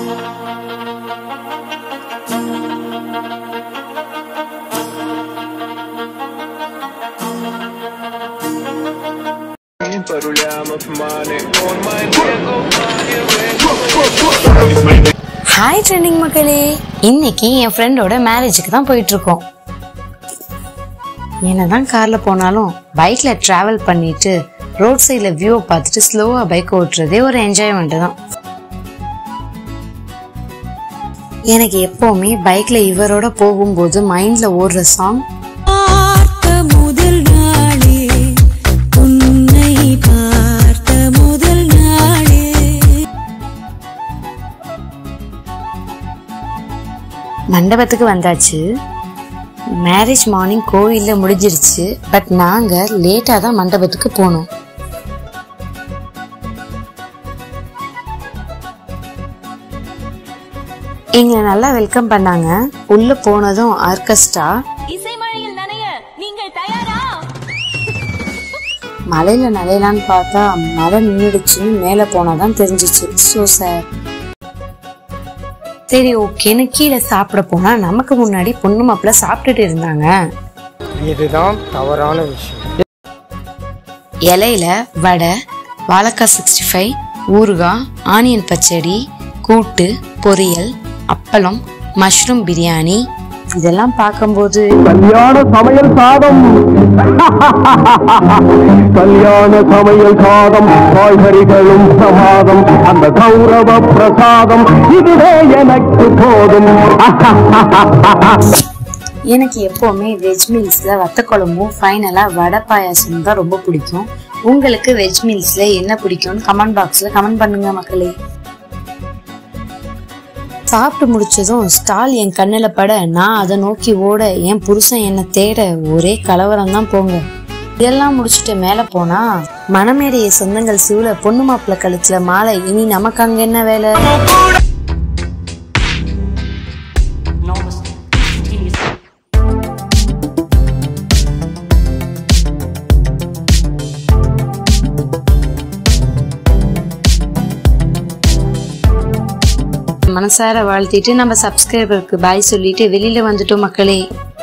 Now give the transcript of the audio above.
Paruliamo mane on my Lego hi trending மக்களே இன்னைக்கு என் ஃப்ரெண்டோட மேரேஜுக்கு தான் போயிட்டு இருக்கோம் என்னதான் கார்ல போனாலும் பைக்ல டிராவல் பண்ணிட்டு ரோட் சைடில் வியூவை பார்த்துட்டு ஸ்லோவா பைக் ஓட்டுறதே ஒரு என்ஜாய்மெண்ட் தான் எனக்கு எப்பவுமே பைக்ல இவரோட போகும்போது மைண்ட்ல ஓடுற சாங் பார்த்த முதல் நாளே உன்னை பார்த்த முதல் நாளே மண்டபத்துக்கு வந்தாச்சு மேரேஜ் மார்னிங் கோவிலில் முடிஞ்சிருச்சு பட் நாங்கள் லேட்டாக தான் மண்டபத்துக்கு போனோம் எங்களை நல்லா வெல்கம் பண்ணாங்க உள்ள போனதும் ஆர்கெஸ்ட்ரா இசைமழையில் நனைய நீங்கள் தயாரா மலையில நனையலான்னு பார்த்தா மழை நின்றுடுச்சுன்னு மேலே போனாதான் தெரிஞ்சிச்சு ஸோ சார் சரி ஓகேன்னு கீழே சாப்பிட போனா நமக்கு முன்னாடி பொண்ணு மாப்பிள்ள சாப்பிட்டுட்டு இருந்தாங்க இதுதான் தவறான விஷயம் இலையில வடை வாழைக்காய் சிக்ஸ்டி ஃபைவ் ஊறுகாய் ஆனியன் பச்சடி கூட்டு பொரியல் அப்பளம் மஷ்ரூம் பிரியாணி இதெல்லாம் பார்க்கும்போது கல்யாண சமையல் சாதம் கல்யாண சமையல் சாதம் காய்கறிகளும் பிரமாதம் அந்த கௌரவ பிரசாதம் இதுவே எனக்கு போதும் எனக்கு எப்போவுமே வெஜ் மீல்ஸில் வத்த குழம்பும் ஃபைனலாக வடை பாயாசம் தான் ரொம்ப பிடிக்கும் உங்களுக்கு வெஜ் மீல்ஸில் என்ன பிடிக்கும்னு கமெண்ட் பாக்ஸில் கமெண்ட் பண்ணுங்க மக்களே சாப்பிட்டு முடிச்சதும் ஸ்டால் என் கண்ணில் பட நான் அதை நோக்கி ஓட என் புருஷன் என்னை தேட ஒரே கலவரம் தான் போங்க இதெல்லாம் முடிச்சுட்டு மேலே போனா மணமேடைய சொந்தங்கள் சூழ பொண்ணு மாப்பிள்ளை கழுத்துல மாலை இனி நமக்கு அங்க என்ன வேலை மனசார வாழ்த்திட்டு நம்ம சப்ஸ்கிரைபருக்கு பாய் சொல்லிட்டு வெளியில வந்துட்டோம் மக்களே